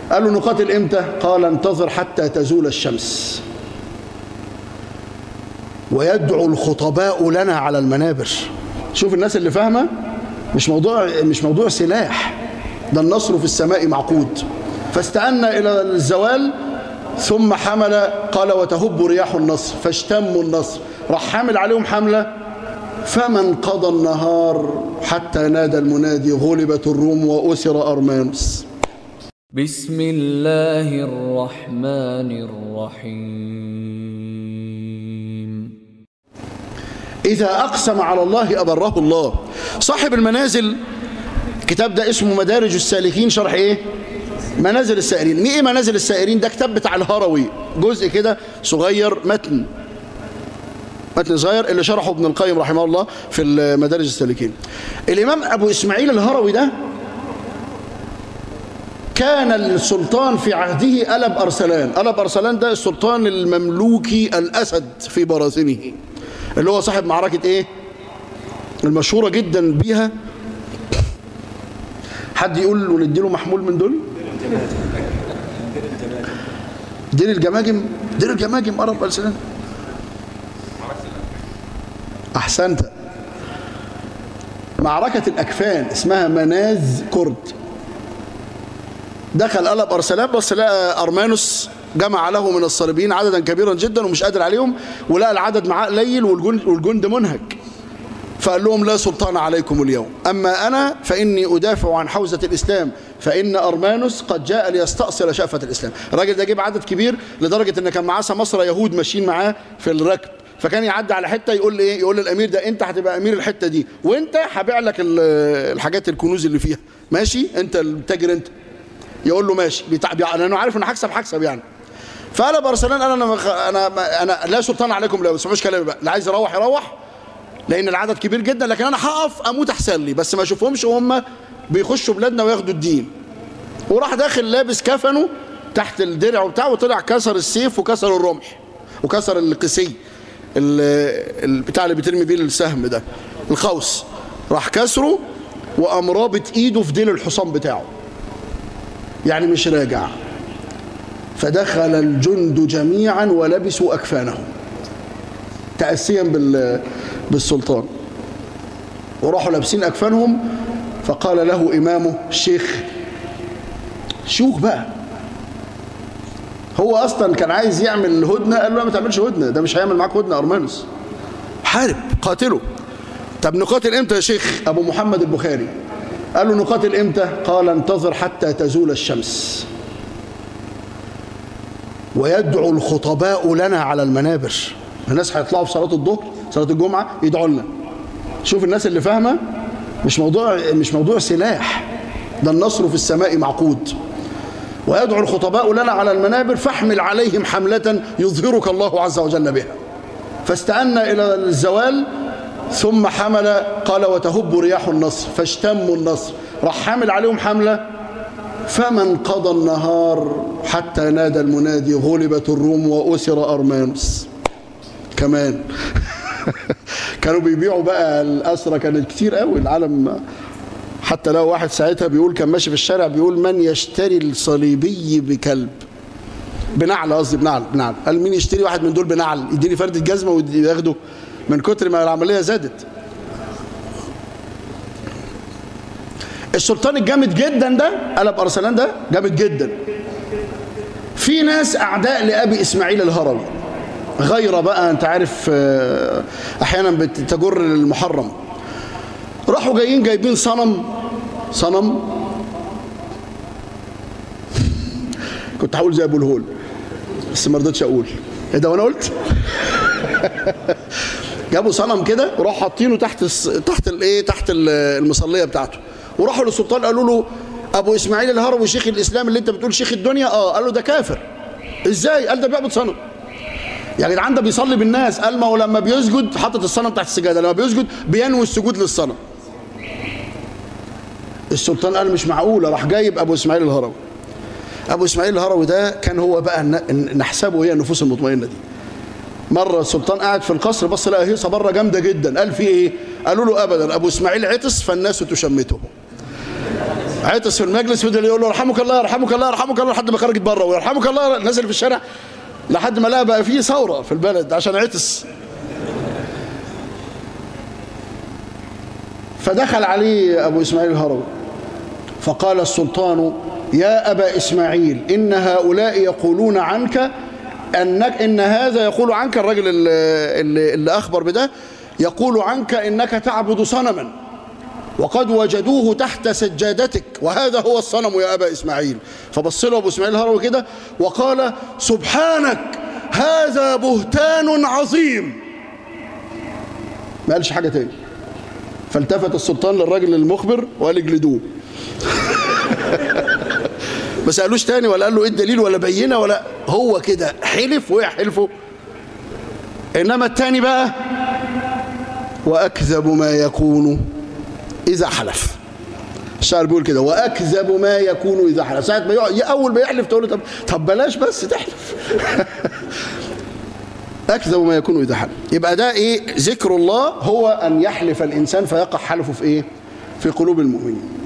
قال له نقاتل امتى قال انتظر حتى تزول الشمس ويدعو الخطباء لنا على المنابر شوف الناس اللي فاهمه مش موضوع مش موضوع سلاح ده النصر في السماء معقود فاستأنا إلى الزوال ثم حمل قال وتهب رياح النصر فاشتموا النصر راح حامل عليهم حملة فمن قضى النهار حتى نادى المنادي غلبت الروم وأسر أرمانوس بسم الله الرحمن الرحيم إذا أقسم على الله أبره الله صاحب المنازل الكتاب ده اسمه مدارج السالكين شرح إيه؟ منازل السائرين مين إيه منازل السائرين ده كتاب بتاع الهروي جزء كده صغير متن متن صغير اللي شرحه ابن القيم رحمه الله في مدارج السالكين الإمام أبو إسماعيل الهروي ده كان السلطان في عهده ألب أرسلان ألب أرسلان ده السلطان المملوكي الأسد في براثنه اللي هو صاحب معركة ايه المشهورة جدا بيها حد يقول له نديله محمول من دول دير الجماجم دير الجماجم قرب ألسنان أحسنت معركة الأكفان اسمها مناز كرد دخل قلب أرسلان بس لقى أرمانوس جمع له من الصليبيين عددا كبيرا جدا ومش قادر عليهم ولقى العدد معاه قليل والجند, والجند منهك فقال لهم لا سلطان عليكم اليوم أما أنا فإني أدافع عن حوزة الإسلام فإن أرمانوس قد جاء ليستأصل شأفة الإسلام الراجل ده جيب عدد كبير لدرجة إن كان معاه سمسرة يهود ماشيين معاه في الركب فكان يعدي على حته يقول ايه يقول للامير ده انت هتبقى امير الحته دي وانت هبيع لك الحاجات الكنوز اللي فيها ماشي انت التاجر انت يقول له ماشي بيتع... لانه عارف انه هكسب هكسب يعني فقال بارسلان قال انا مخ... انا انا لا سلطان عليكم لا بس مش كلامي بقى اللي عايز يروح يروح لان العدد كبير جدا لكن انا هقف اموت احسن لي بس ما اشوفهمش وهم بيخشوا بلادنا وياخدوا الدين وراح داخل لابس كفنه تحت الدرع وبتاعه وطلع كسر السيف وكسر الرمح وكسر القسي البتاع اللي بيترمي بيه السهم ده الخوص راح كسره وقام رابط ايده في ديل الحصان بتاعه يعني مش راجع فدخل الجند جميعا ولبسوا أكفانهم تأسيا بالسلطان وراحوا لابسين أكفانهم فقال له إمامه الشيخ شوك بقى هو أصلا كان عايز يعمل هدنة قال له ما تعملش هدنة ده مش هيعمل معاك هدنة أرمانوس حارب قاتله طب نقاتل امتى يا شيخ أبو محمد البخاري قال له نقاتل امتى قال انتظر حتى تزول الشمس ويدعو الخطباء لنا على المنابر الناس هيطلعوا في صلاة الظهر صلاة الجمعة يدعوا لنا شوف الناس اللي فاهمة مش موضوع مش موضوع سلاح ده النصر في السماء معقود ويدعو الخطباء لنا على المنابر فاحمل عليهم حملة يظهرك الله عز وجل بها فاستأنا إلى الزوال ثم حمل قال وتهب رياح النصر فاشتموا النصر راح حامل عليهم حملة فمن قضى النهار حتى نادى المنادي غلبت الروم وأسر أرمانوس كمان كانوا بيبيعوا بقى الأسرة كانت كتير قوي العالم حتى لو واحد ساعتها بيقول كان ماشي في الشارع بيقول من يشتري الصليبي بكلب بنعل قصدي بنعل بنعل قال مين يشتري واحد من دول بنعل يديني فردة جزمة وياخده من كتر ما العملية زادت السلطان الجامد جدا ده قلب أرسلان ده جامد جدا في ناس أعداء لأبي إسماعيل الهروي غير بقى أنت عارف أحيانا بتجر المحرم راحوا جايين جايبين صنم صنم كنت هقول زي ابو الهول بس ما رضيتش اقول ايه ده وانا قلت جابوا صنم كده وراحوا حاطينه تحت الس... تحت الايه تحت المصليه بتاعته وراحوا للسلطان قالوا له ابو اسماعيل الهروي شيخ الاسلام اللي انت بتقول شيخ الدنيا اه قال له ده كافر ازاي قال ده بيعبد صنم يا جدعان ده بيصلي بالناس قال ما هو لما بيسجد حاطط الصنم تحت السجاده لما بيسجد بينوي السجود للصنم السلطان قال مش معقوله راح جايب ابو اسماعيل الهروي ابو اسماعيل الهروي ده كان هو بقى نحسبه هي النفوس المطمئنه دي مره السلطان قاعد في القصر بص لقى هيصه بره جامده جدا قال في ايه قالوا له ابدا ابو اسماعيل عطس فالناس تشمته عطس في المجلس فضل يقول له يرحمك الله يرحمك الله يرحمك الله لحد ما خرجت بره ويرحمك الله الناس اللي في الشارع لحد ما لقى بقى فيه ثوره في البلد عشان عطس فدخل عليه ابو اسماعيل الهروي فقال السلطان يا ابا اسماعيل ان هؤلاء يقولون عنك انك ان هذا يقول عنك الرجل اللي, اللي, اللي اخبر بده يقول عنك انك تعبد صنما وقد وجدوه تحت سجادتك وهذا هو الصنم يا أبا إسماعيل فبص له أبو إسماعيل الهروي كده وقال سبحانك هذا بهتان عظيم ما قالش حاجة تاني فالتفت السلطان للراجل المخبر وقال اجلدوه ما سألوش تاني ولا قال له ايه الدليل ولا بينه ولا هو كده حلف وقع حلفه انما التاني بقى واكذب ما يكون إذا حلف الشاعر بيقول كده وأكذب ما يكون إذا حلف ساعة ما يقعد أول ما يحلف تقول له طب, طب بلاش بس تحلف أكذب ما يكون إذا حلف يبقى ده إيه ذكر الله هو أن يحلف الإنسان فيقع حلفه في إيه في قلوب المؤمنين